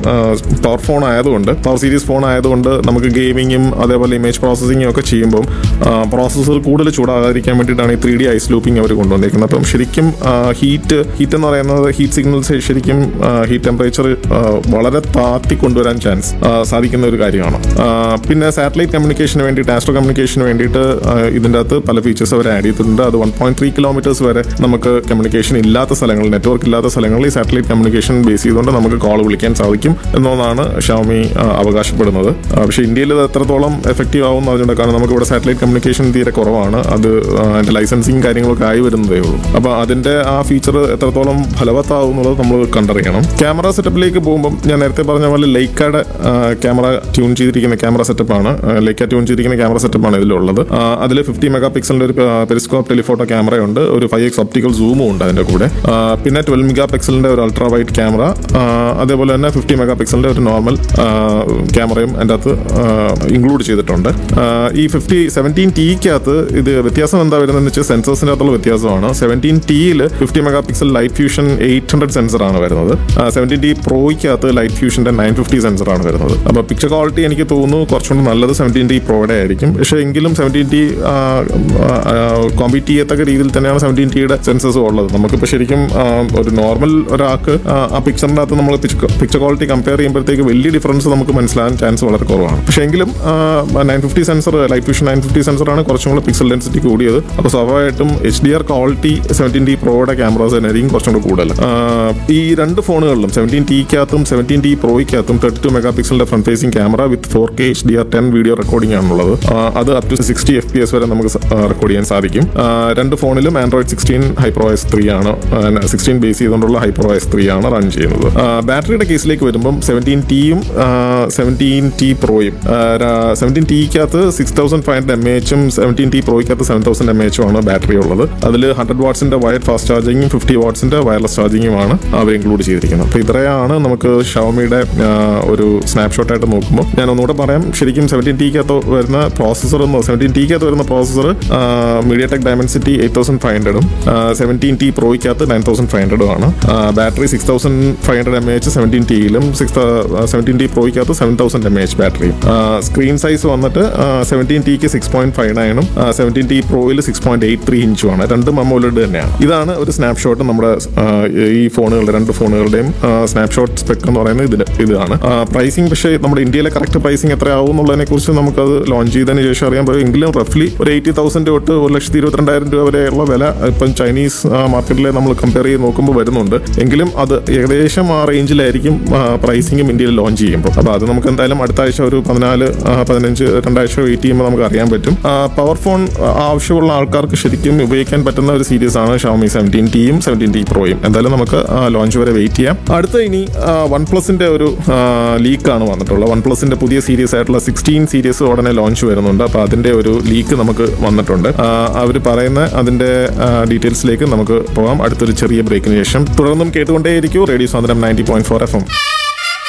power phone ആയതുകൊണ്ട് power series phone ആയതുകൊണ്ട് നമുക്ക് ഗെയിമിങ്ങും അതേപോലെ ഇമേജ് പ്രോസസ്സിങ്ങും ഒക്കെ ചെയ്യുമ്പം പ്രോസസ്സർ കൂടുതൽ ചൂടാകാതിരിക്കാൻ വേണ്ടിയിട്ടാണ് ഈ ത്രീ ഡി ഐസ് ലൂപ്പിംഗ് അവർ കൊണ്ടുവന്നിരിക്കുന്നത് അപ്പം ശരിക്കും ഹീറ്റ് ഹീറ്റ് എന്ന് പറയുന്നത് ഹീറ്റ് സിഗ്നൽസ് ശരിക്കും ഹീറ്റ് ടെമ്പറേച്ചർ വളരെ താത്തി കൊണ്ടുവരാൻ ചാൻസ് സാധിക്കുന്ന ഒരു കാര്യമാണ് ആ, പിന്നെ സാറ്റലൈറ്റ് കമ്മ്യൂണിക്കേഷന് വേണ്ടിയിട്ട് ആസ്ട്രോ കമ്മ്യൂണിക്കേഷന് വേണ്ടിയിട്ട് ആ, ഇതിൻ്റെ അകത്ത് പല ഫീച്ചേഴ്സ് അവർ ആഡ് ചെയ്തിട്ടുണ്ട് അത് വൺ പോയിന്റ് ത്രീ കിലോമീറ്റേഴ്സ് വരെ നമുക്ക് കമ്മ്യൂണിക്കേഷൻ ഇല്ലാത്ത സ്ഥലങ്ങളിൽ നെറ്റ്വർക്ക് ഇല്ലാത്ത സ്ഥലങ്ങളിൽ ഈ സാറ്റലൈറ്റ് കമ്മ്യൂണിക്കേഷൻ ബേസ് ചെയ്തുകൊണ്ട് നമുക്ക് കോൾ വിളിക്കാൻ സാധിക്കും എന്നതാണ് ഷവമി അവകാശപ്പെടുന്നത് ആ, പക്ഷേ ഇന്ത്യയിൽ ഇത് എത്രത്തോളം എഫക്റ്റീവ് ആവും എന്ന് അറിഞ്ഞുകൊണ്ട് കാരണം നമുക്ക് ഇവിടെ സാറ്റലൈറ്റ് കമ്മ്യൂണിക്കേഷൻ തീരെ കുറവാണ് അത് ആ, അതിന്റെ ലൈസൻസിങ് കാര്യങ്ങളൊക്കെ ആയി വരുന്നതേ ഉള്ളൂ അപ്പോൾ അതിന്റെ ആ ഫീച്ചർ എത്രത്തോളം ഫലവത്താവും എന്നുള്ളത് നമ്മൾ കണ്ടറിയണം ക്യാമറ സെറ്റപ്പിലേക്ക് പോകുമ്പോൾ ഞാൻ നേരത്തെ പറഞ്ഞ പോലെ ലൈക്കയുടെ ക്യാമറ ട്യൂൺ ചെയ്തിരിക്കുന്ന ക്യാമറ സെറ്റപ്പാണ് ലൈക്ക ട്യൂൺ ചെയ്തിരിക്കുന്ന ക്യാമറ സെറ്റപ്പാണ് ഇതിലുള്ളത് അതിൽ ഫിഫ്റ്റി മെഗാ പിക്സലിന്റെ ഒരു പെരിസ്കോപ്പ് ടെലിഫോട്ടോ ക്യാമറയുണ്ട് ഒരു ഫൈവ് എക്സ് ഒപ്റ്റിക്കൽ സൂമും ഉണ്ട് അതിന്റെ കൂടെ ആ, പിന്നെ ട്വൽവ് മെഗാ പിക്സലിന്റെ ഒരു അൾട്രാ വൈറ്റ് ക്യാമറ അതേപോലെ തന്നെ ഫിഫ്റ്റി മെഗാ പിക്സലിന്റെ ഒരു നോർമൽ ക്യാമറയും അതിൻ്റെ അകത്ത് ഇൻക്ലൂഡ് ചെയ്തിട്ടുണ്ട് ആ, ഈ ഫിഫ്റ്റി സെവൻറ്റീൻ ടിക്കകത്ത് ഇത് വ്യത്യാസം എന്താ വരുന്നതെന്ന് വെച്ചാൽ സെൻസേഴ്സിൻ്റെ അകത്തുള്ള വ്യത്യാസമാണ് സെവൻറ്റീൻ ടിയിൽ fifty mega pixel light fusion eight hundred സെൻസറാണ് വരുന്നത് സെവൻറ്റീൻ ടി പ്രോയ്ക്കകത്ത് ലൈറ്റ് ഫ്യൂഷൻ്റെ നയൻ ഫിഫ്റ്റി സെൻസറാണ് വരുന്നത് അപ്പോൾ പിക്ചർ ക്വാളിറ്റി എനിക്ക് തോന്നുന്നു കുറച്ചുകൂടി നല്ലത് സെവൻറ്റീൻ ടി പ്രോയുടെ ആയിരിക്കും പക്ഷേ എങ്കിലും സെവൻറ്റീൻ ടി കോമ്പീറ്റ് ചെയ്യത്തക്ക രീതിയിൽ തന്നെയാണ് സെവൻറ്റീൻ ടിയുടെ സെൻസേഴ്സ് ഉള്ളത് നമുക്കിപ്പോൾ ശരിക്കും ആ, ഒരു നോർമൽ ഒരാൾക്ക് ആ, ആ പിക്ചറിൻ്റെ അകത്ത് നമ്മൾ പിക്ചർ ക്വാളിറ്റി കമ്പയർ ചെയ്യുമ്പോഴത്തേക്ക് വലിയ ഡിഫറൻസ് നമുക്ക് മനസ്സിലാകാൻ ചാൻസ് വളരെ കുറവാണ് പക്ഷേ എങ്കിലും nine fifty sensor light vision nine fifty സെൻസറാണ് കുറച്ചും കൂടെ പിക്സൽ ഡെൻസിറ്റി കൂടിയത് അപ്പോൾ സ്വാഭാവികമായിട്ടും H D R quality seventeen T പ്രോയുടെ ക്യാമറാസ് തന്നെയായിരിക്കും കുറച്ചും കൂടെ കൂടുതൽ ആ, ഈ രണ്ട് ഫോണുകളിലും സെവൻറ്റീൻ ടിക്കകത്തും സെവൻറ്റീൻ ടി പ്രോയ്ക്കകത്തും തേർട്ടി ടു മെഗാ പിക്സലിന്റെ front facing camera with four K H D R ten video recording ആണുള്ളത് ആ, അത് up to sixty F P S വരെ നമുക്ക് റെക്കോർഡ് ചെയ്യാൻ സാധിക്കും ആ, രണ്ട് ഫോണിലും Android sixteen HyperOS three ആണ് സിക്സ്റ്റീൻ ബേസ് ചെയ്തുകൊണ്ടുള്ള ഹൈപ്രോ എസ് ത്രീ ആണ് റൺ ചെയ്യുന്നത് ആ, ബാറ്ററിയുടെ കേസിലേക്ക് വരുമ്പം സെവൻറ്റീൻ ടിയും സെവൻറ്റീൻ ടി പ്രോയും സെവൻറ്റീൻ ടിക്കകത്ത് six thousand five hundred M എച്ചും സെവൻറ്റീൻ ടി പ്രോയ്ക്കകത്ത് സെവൻ തൗസൻഡ് എം എച്ചും ആണ് ബാറ്ററി ഉള്ളത് അതിൽ ഹൺഡ്രഡ് വാട്ട്സിന്റെ വയർഡ് ഫാസ്റ്റ് ചാർജിങ്ങും ഫിഫ്റ്റി വാട്ട്സിന്റെ വയർലെസ് ചാർജിങ്ങുമാണ് അവർ ഇൻക്ലൂഡ് ചെയ്തിരിക്കുന്നത് അപ്പോൾ ഇത്രയാണ് നമുക്ക് ഷവമിയുടെ ഒരു സ്നാപ്ഷോട്ട് ആയിട്ട് നോക്കുമ്പോൾ ഞാൻ ഒന്നുകൂടെ പറയാം ശരിക്കും സെവൻറ്റീൻ ടിക്കകത്ത് വരുന്ന പ്രോസസ്സർ എന്ന് സെവൻറ്റീൻ ടിക്കകത്ത് വരുന്ന processor MediaTek Dimensity eight thousand five ഹൺഡ്രഡും സെവൻറ്റീൻ ടി പ്രോയ്ക്കകത്ത് നയൻ തൗസൻഡ് ഫൈവ് ഹൺഡ്രഡും ആണ് battery six thousand five hundred M H seventeen ടിയിലും സിക്സ് സെവൻറ്റീൻ ടി പ്രോയ്ക്കകത്ത് seven thousand M H battery screen size വന്നിട്ട് seventeen ടിക്ക് six point five നയനും seventeen T പ്രോയിൽ സിക്സ് പോയിന്റ് എയ്റ്റ് ത്രീ ഇഞ്ചും ആണ് രണ്ടും അമോലഡ് തന്നെയാണ് ഇതാണ് ഒരു സ്നാപ്ഷോട്ട് നമ്മുടെ ആ, ഈ ഫോണുകളുടെ രണ്ട് ഫോണുകളുടെയും സ്നാപ്ഷോട്ട് സ്പെക് എന്ന് പറയുന്നത് ഇതിന് ഇതാണ് പ്രൈസിങ് പക്ഷേ നമ്മുടെ ഇന്ത്യയിലെ കറക്റ്റ് പ്രൈസിങ് എത്രയാവും എന്നുള്ളതിനെ കുറിച്ച് നമുക്കത് ലോഞ്ച് ചെയ്തതിന് ശേഷം അറിയാൻ പറ്റും എങ്കിലും റഫ്ലി ഒരു എയ്റ്റി തൗസൻഡ് തൊട്ട് ഒരു ലക്ഷത്തി ഇരുപത്തിരണ്ടായിരം രൂപ വരെയുള്ള വില ഇപ്പം ചൈനീസ് മാർക്കറ്റിലെ നമ്മൾ കമ്പയർ ചെയ്ത് നോക്കുമ്പോൾ വരുന്നുണ്ട് എങ്കിലും അത് ഏകദേശം ആ റേഞ്ചിലായിരിക്കും പ്രൈസിങ്ങും ഇന്ത്യയിൽ ലോഞ്ച് ചെയ്യുമ്പോൾ അപ്പോൾ അത് നമുക്ക് എന്തായാലും അടുത്ത ആഴ്ച ഒരു പതിനാല് ആ, പതിനഞ്ച് രണ്ടാഴ്ച വെയിറ്റ് ചെയ്യുമ്പോൾ നമുക്ക് അറിയാൻ പറ്റും പവർ ഫോൺ ആവശ്യമുള്ള ആൾക്കാർക്ക് ശരിക്കും ഉപയോഗിക്കാൻ പറ്റുന്ന ഒരു സീരീസ് ആണ് ഷവമി സെവൻറ്റീൻ ടിയും സെവൻറ്റീൻ ടി പ്രോയും എന്തായാലും നമുക്ക് ലോഞ്ച് വരെ വെയിറ്റ് ചെയ്യാം അടുത്ത ഇനി വൺ പ്ലസിന്റെ ഒരു ലീക്കാണ് വന്നിട്ടുള്ളത് വൺ പ്ലസിന്റെ പുതിയ സീരീസ് ആയിട്ടുള്ള സിക്സ്റ്റീൻ സീരീസ് ഉടനെ ലോഞ്ച് വരുന്നുണ്ട് അപ്പോൾ അതിന്റെ ഒരു ലീക്ക് നമുക്ക് വന്നിട്ടുണ്ട് അവർ പറയുന്ന അതിന്റെ ഡീറ്റെയിൽസിലേക്ക് നമുക്ക് പോകാം അടുത്തൊരു ചെറിയ ബ്രേക്കിന് ശേഷം തുടർന്നും കേട്ടുകൊണ്ടേയിരിക്കും റേഡിയോ സ്വാതന്ത്ര്യം ninety point four F M